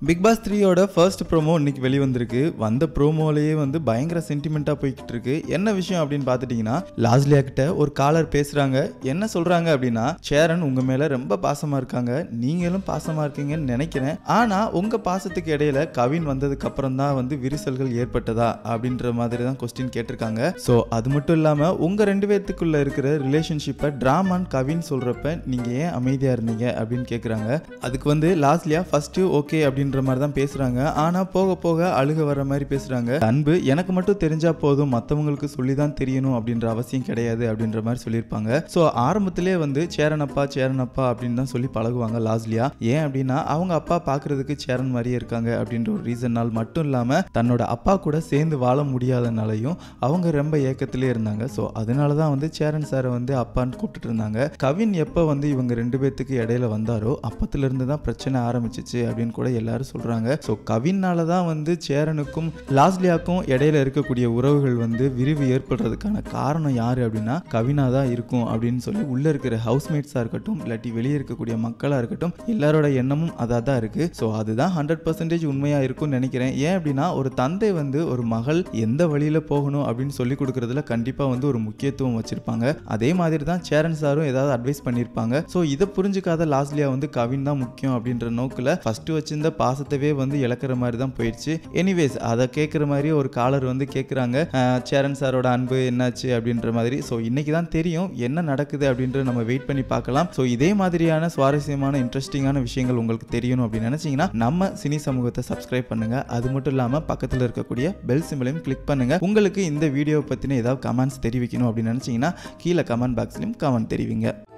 big Boss த்ரீயோட first promo இன்னைக்கு வெளிவந்திருக்கு வந்த ப்ரோமோலேயே வந்து பயங்கர சென்டிமெண்ட்டாக போய்கிட்டு இருக்கு என்ன விஷயம் அப்படின்னு பார்த்துட்டிங்கன்னா லாஸ்லியா கிட்ட ஒரு காலர் பேசுகிறாங்க என்ன சொல்கிறாங்க அப்படின்னா சேரன் உங்கள் மேலே ரொம்ப பாசமாக இருக்காங்க நீங்களும் பாசமாக இருக்கீங்கன்னு நினைக்கிறேன் ஆனால் உங்கள் பாசத்துக்கு இடையில கவின் வந்ததுக்கு அப்புறம் தான் வந்து விரிசல்கள் ஏற்பட்டதா அப்படின்ற மாதிரி தான் கொஸ்டின் கேட்டிருக்காங்க ஸோ அது மட்டும் இல்லாமல் உங்கள் ரெண்டு பேர்த்துக்குள்ள இருக்கிற ரிலேஷன்ஷிப்பை ட்ராமான் கவின் சொல்கிறப்ப நீங்கள் ஏன் அமைதியாக இருந்தீங்க அப்படின்னு கேட்குறாங்க அதுக்கு வந்து லாஸ்ட்லியா ஃபஸ்ட்டு ஓகே அப்படின்ற மாதிரி தான் பேசுகிறாங்க ஆனால் போக போக அழுக வர மாதிரி பேசுகிறாங்க அன்பு எனக்கு மட்டும் தெரிஞ்சா போதும் மற்றவங்களுக்கு சொல்லி தான் தெரியணும் அப்படின்ற அவசியம் கிடையாது அப்படின்ற மாதிரி சொல்லியிருப்பாங்க ஸோ ஆரம்பத்திலே வந்து சேரனப்பா சேரனப்பா அப்படின்னு தான் சொல்லி பழகுவாங்க லாஸ்லியா ஏன் அப்படின்னா அவங்க அப்பா பார்க்கறதுக்கு சேரன் மாதிரியே இருக்காங்க அப்படின்ற ஒரு ரீசனால் மட்டும் இல்லாமல் தன்னோட அப்பா கூட சேர்ந்து வாழ முடியாதனாலையும் அவங்க ரொம்ப ஏக்கத்திலே இருந்தாங்க ஸோ அதனால தான் வந்து சேரன் சாரை வந்து அப்பான்னு கூப்பிட்டுட்டு இருந்தாங்க கவின் எப்போ வந்து இவங்க ரெண்டு பேர்த்துக்கு இடையில வந்தாரோ அப்பத்துல இருந்து தான் பிரச்சனை ஆரம்பிச்சிச்சு அப்படின்னு கூட எல்லாரும் சொல்றாங்க ஸோ கவினால தான் வந்து சேரனுக்கும் லாஸ்லியாக்கும் இடையில இருக்கக்கூடிய உறவுகள் வந்து விரிவு ஏற்படுறதுக்கான காரணம் யாரு அப்படின்னா கவினா தான் இருக்கும் அப்படின்னு சொல்லி உள்ள இருக்கிற ஹவுஸ்மேட்ஸாக இருக்கட்டும் இல்லாட்டி வெளியே இருக்கக்கூடிய மக்களாக இருக்கட்டும் எல்லாரோட எண்ணமும் அதாக தான் இருக்கு ஸோ அதுதான் ஹண்ட்ரட் பர்சன்டேஜ் உண்மையாக இருக்கும்னு நினைக்கிறேன் ஏன் அப்படின்னா ஒரு தந்தை வந்து ஒரு மகள் எந்த வழியில் போகணும் அப்படின்னு சொல்லி கொடுக்கறதுல கண்டிப்பாக வந்து ஒரு முக்கியத்துவம் வச்சிருப்பாங்க அதே மாதிரி தான் சேரன் சாரும் ஏதாவது அட்வைஸ் பண்ணியிருப்பாங்க ஸோ இதை புரிஞ்சுக்காத லாஸ்லியா வந்து கவின் தான் முக்கியம் அப்படின்ற நோக்கில் ஃபர்ஸ்ட் வச்சிருந்த பாசத்தவே வந்து இழக்கிற மாதிரி தான் போயிடுச்சு எனிவேஸ் அதை கேட்குற மாதிரி ஒரு காலர் வந்து கேட்குறாங்க சேரன் சாரோட அன்பு என்னாச்சு அப்படின்ற மாதிரி ஸோ இன்னைக்கு தான் தெரியும் என்ன நடக்குது அப்படின்றத நம்ம வெயிட் பண்ணி பார்க்கலாம் ஸோ இதே மாதிரியான சுவாரஸ்யமான இன்ட்ரெஸ்டிங்கான விஷயங்கள் உங்களுக்கு தெரியணும் அப்படின்னு நினச்சிங்கன்னா நம்ம சினி சமூகத்தை சப்ஸ்கிரைப் பண்ணுங்க அது மட்டும் இல்லாமல் பக்கத்தில் இருக்கக்கூடிய பெல் சிம்பிளையும் கிளிக் பண்ணுங்க உங்களுக்கு இந்த வீடியோ பற்றின ஏதாவது கமெண்ட்ஸ் தெரிவிக்கணும் அப்படின்னு நினச்சிங்கன்னா கீழே கமெண்ட் பாக்ஸ்லையும் கமெண்ட் தெரிவிங்க